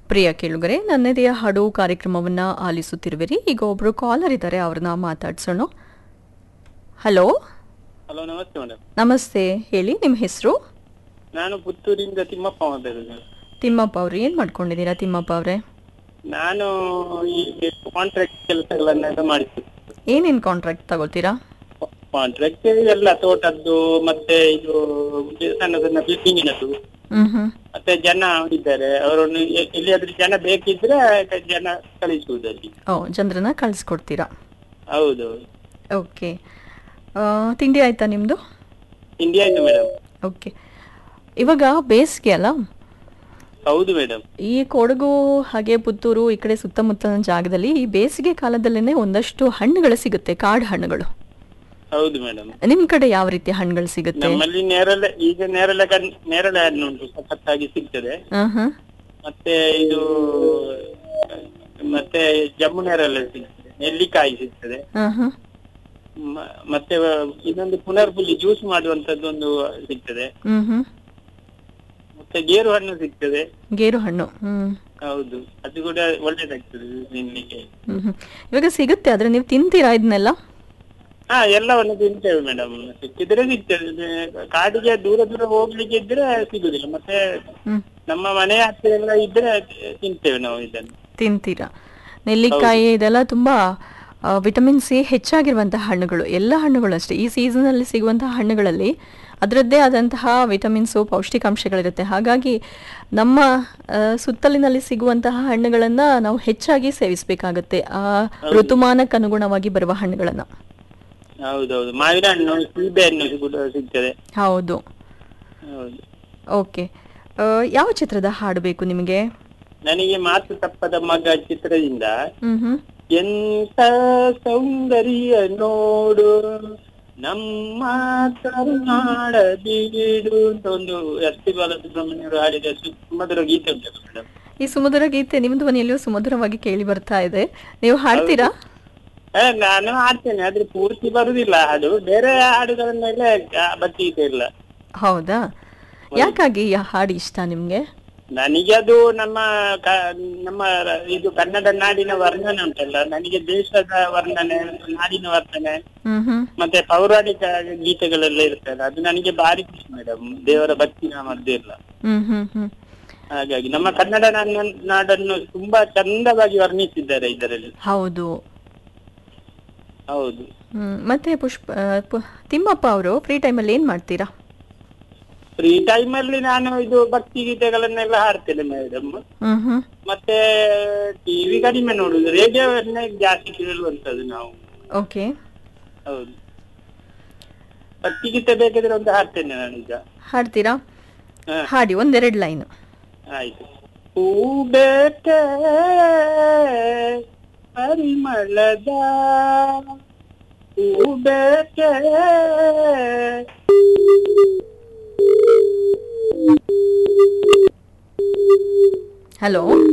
ಪ್ರಿಯ ಕೇಳುಗರೆ ನನ್ನದೆಯ ಹಾಡು ಕಾರ್ಯಕ್ರಮವನ್ನ ಆಲಿಸುತ್ತಿರುವಿರಿ ಈಗ ಒಬ್ರು ಕಾಲರ್ ಇದ್ದಾರೆ ಅವ್ರನ್ನ ಮಾತಾಡ್ಸೋಣ ಹಲೋ ಹಲೋ ನಮಸ್ತೆ ಮೇಡಮ್ ನಮಸ್ತೆ ಹೇಳಿ ನಿಮ್ಮ ಹೆಸರು ನಾನು ಪುತ್ತೂರಿಂದ ತಿಮ್ಮಪ್ಪ ಮಾತಾಡುದು ತಿಮ್ಮಪ್ಪ ಅವ್ರು ಏನು ಮಾಡ್ಕೊಂಡಿದ್ದೀರಾ ತಿಮ್ಮಪ್ಪ ಅವರೇ ನಾನು ಈ ಕಾಂಟ್ರಾಕ್ಟ್ ಕೆಲಸಗಳನ್ನೆಲ್ಲ ಮಾಡಿದ್ದು ಏನೇನು ಕಾಂಟ್ರಾಕ್ಟ್ ತಗೋತೀರಾ ಕಾಂಟ್ರಾಕ್ಟ್ ಎಲ್ಲ ತೋಟದ್ದು ಮತ್ತೆ ಇದು ಸಣ್ಣ ಸಣ್ಣ ಬಿಲ್ಡಿಂಗಿನದ್ದು ಹ್ಞೂ ಹ್ಞೂ ಮತ್ತೆ ಜನ ಇದ್ದಾರೆ ಅವರನ್ನು ಎ- ಎಲ್ಲಿಯಾದ್ರೂ ಜನ ಬೇಕಿದ್ರೆ ಜನ ಕಳಿಸುವುದಲ್ಲಿ ಓ ಜನರನ್ನ ಕಳಿಸ್ಕೊಡ್ತೀರಾ ಹೌದು ಓಕೆ ತಿಂಡಿ ಆಯ್ತಾ ನಿಮ್ಮದು ತಿಂಡಿ ಆಯ್ತು ಮೇಡಮ್ ಓಕೆ ಇವಾಗ ಬೇಸಿಗೆ ಅಲ್ಲ ಹೌದು ಮೇಡಮ್ ಈ ಕೊಡಗು ಹಾಗೆ ಪುತ್ತೂರು ಈ ಕಡೆ ಸುತ್ತಮುತ್ತಲಿನ ಜಾಗದಲ್ಲಿ ಈ ಬೇಸಿಗೆ ಕಾಲದಲ್ಲೇ ಒಂದಷ್ಟು ಹಣ್ಣುಗಳು ಸಿಗುತ್ತೆ ಕಾಡು ಹಣ್ಣುಗಳು ಹೌದು ಮೇಡಮ್ ನಿಮ್ ಕಡೆ ಯಾವ ರೀತಿ ಹಣ್ಣುಗಳು ಸಿಗುತ್ತೆ ನಮ್ಮಲ್ಲಿ ನೇರಳೆ ಈಗ ನೇರಳೆ ಕಣ್- ನೇರಳೆ ಹಣ್ಣು ಉಂಟು ಸಖತ್ತಾಗಿ ಸಿಗ್ತದೆ ಆಹಾ. ಮತ್ತೆ ಇದು ಮತ್ತೆ ಜಮ್ಮು ನೇರಳೆ ಸಿಗ್ತದೆ ನೆಲ್ಲಿಕಾಯಿ ಸಿಗ್ತದೆ ಆಹಾ. ಮ- ಮತ್ತೆ ಇನ್ನೊಂದು ಪುನರ್ಪುಲಿ ಜ್ಯೂಸ್ ಮಾಡುವಂತದ್ದು ಒಂದು ಸಿಗ್ತದೆ ಹ್ಮ್ ಹ್ಮ್ ಮತ್ತೆ ಗೇರು ಹಣ್ಣು ಸಿಗ್ತದೆ ಗೇರು ಹಣ್ಣು ಹ್ಮ್ ಹೌದು ಅದು ಕೂಡ ಒಳ್ಳೇದಾಗ್ತದೆ ತಿನ್ಲಿಕ್ಕೆ ಹ್ಮ್ ಹ್ಮ್. ಇವಾಗ ಸಿಗುತ್ತೆ ಆದ್ರೆ ನೀವು ತಿಂತೀರಾ ಇದನ್ನೆಲ್ಲ ಹಾ ಎಲ್ಲವನ್ನು ತಿಂತೇವೆ ಮೇಡಮ್ ಸಿಕ್ಕಿದ್ರೆ ಸಿಗ್ತದೆ ಕಾಡಿಗೆ ದೂರ ದೂರ ಹೋಗ್ಲಿಕ್ಕೆ ಇದ್ರೆ ಸಿಗುದಿಲ್ಲ ಮತ್ತೆ ಹ್ಮ್ ನಮ್ಮ ಮನೆ ಹತ್ತಿರ ಎಲ್ಲ ಇದ್ರೆ ತಿಂತೇವೆ ನಾವು ಇದನ್ನು ತಿಂತೀರಾ ನೆಲ್ಲಿಕಾಯಿ ಇದೆಲ್ಲ ತುಂಬಾ ಆ, ವಿಟಮಿನ್ ಸಿ ಹೆಚ್ಚಾಗಿರುವಂತಹ ಹಣ್ಣುಗಳು ಎಲ್ಲ ಹಣ್ಣುಗಳು ಅಷ್ಟೇ ಈ ಸೀಸನಲ್ಲಿ ಸಿಗುವಂತಹ ಹಣ್ಣುಗಳಲ್ಲಿ ಅದರದ್ದೇ ಆದಂತಹ ವಿಟಮಿನ್ಸು ಪೌಷ್ಟಿಕಾಂಶಗಳಿರುತ್ತೆ ಹಾಗಾಗಿ ನಮ್ಮ ಆ, ಸುತ್ತಲಿನಲ್ಲಿ ಸಿಗುವಂತಹ ಹಣ್ಣುಗಳನ್ನು ನಾವು ಹೆಚ್ಚಾಗಿ ಸೇವಿಸಬೇಕಾಗತ್ತೆ ಆ ಋತುಮಾನಕ್ಕೆ ಅನುಗುಣವಾಗಿ ಬರುವ ಹಣ್ಣುಗಳನ್ನು ಹೌದೌದು ಮಾವಿನ ಹಣ್ಣು ಸೀಬೆ ಹಣ್ಣು ಕೂಡ ಸಿಗ್ತದೆ ಹೌದು ಹೌದು ಓಕೆ ಆ, ಯಾವ ಚಿತ್ರದ ಹಾಡು ಬೇಕು ನಿಮಗೆ ನನಗೆ ಮಾತು ತಪ್ಪದ ಮಗ ಚಿತ್ರದಿಂದ ಹ್ಮ್ ಹ್ಮ್ ಎಂತ ಸೌಂದರ್ಯ ನೋಡು ನಮ್ಮ ಕರುನಾಡ ಬೀಡು ಅಂತ ಒಂದು ಎಸ್ ಪಿ ಬಾಲಸುಬ್ರಹ್ಮಣ್ಯರು ಹಾಡಿದ ಸುಮಧುರ ಗೀತೆ ಉಂಟಲ್ಲ ಮೇಡಮ್ ಈ ಸುಮಧುರ ಗೀತೆ ನಿಮ್ಮ ಧ್ವನಿಯಲ್ಲಿಯೂ ಸುಮಧುರವಾಗಿ ಕೇಳಿ ಬರ್ತಾ ಇದೆ ನೀವು ಹಾಡ್ತೀರಾ ನಾನು ಹಾಡ್ತೇನೆ ಆದ್ರೆ ಪೂರ್ತಿ ಬರುದಿಲ್ಲ ಹಾಡು ಬೇರೆ ಹಾಡುಗಳನ್ನೆಲ್ಲ ಭಕ್ತಿ ಗೀತೆ ಇಲ್ಲ ಹೌದಾ ಯಾಕಾಗಿ ಈ ಹಾಡು ಇಷ್ಟ ನಿಮ್ಗೆ ನನಗೆ ಅದು ನಮ್ಮ ಕ- ನಮ್ಮ ರ- ಇದು ಕನ್ನಡ ನಾಡಿನ ವರ್ಣನೆ ಉಂಟಲ್ಲ ನನಗೆ ದೇಶದ ವರ್ಣನೆ ನಾಡಿನ ವರ್ಣನೆ ಹ್ಮ್ ಹ್ಮ್ ಮತ್ತೆ ಪೌರಾಣಿಕ ಗೀತೆಗಳೆಲ್ಲ ಇರ್ತಲ್ಲ ಅದು ನನಗೆ ಭಾರಿ ಖುಷಿ ಮೇಡಮ್ ದೇವರ ಭಕ್ತಿ ನಾಮದ್ದು ಇಲ್ಲ ಹ್ಮ್ ಹ್ಮ್ ಹ್ಮ್ ಹಾಗಾಗಿ ನಮ್ಮ ಕನ್ನಡ ನಾಡ- ನಾಡನ್ನು ತುಂಬಾ ಚಂದವಾಗಿ ವರ್ಣಿಸಿದ್ದಾರೆ ಇದರಲ್ಲಿ ಹೌದು ಹೌದು ಹ್ಮ್ ಮತ್ತೆ ಪುಷ್ಪ ಆ, ಪು- ತಿಮ್ಮಪ್ಪ ಅವರು ಫ್ರೀ ಟೈಮಲ್ಲಿ ಏನ್ ಮಾಡ್ತೀರಾ ಫ್ರೀ ಟೈಮ್ ಅಲ್ಲಿ ನಾನು ಇದು ಭಕ್ತಿ ಗೀತೆಗಳನ್ನೆಲ್ಲ ಹಾಡ್ತೇನೆ ಮೇಡಮ್ ಹ್ಮ್ ಹ್ಮ್ ಮತ್ತೆ ಟಿವಿ ಕಡಿಮೆ ನೋಡುದು ರೇಡಿಯೋವನ್ನೇ ಜಾಸ್ತಿ ಕೇಳುವಂತದ್ದು ನಾವು ಓಕೆ ಹೌದು ಭಕ್ತಿ ಗೀತೆ ಬೇಕಾದ್ರೆ ಒಂದು ಹಾಡ್ತೇನೆ ನಾನೀಗ ಹಾಡ್ತೀರಾ ಹಾ. ಹಾಡಿ ಒಂದೆರಡು ಲೈನ್ ಆಯ್ತು ಹೂಬೇಕೆ ಪರಿಮಳದ ಹೂಬೇಕೆ ಹಲೋ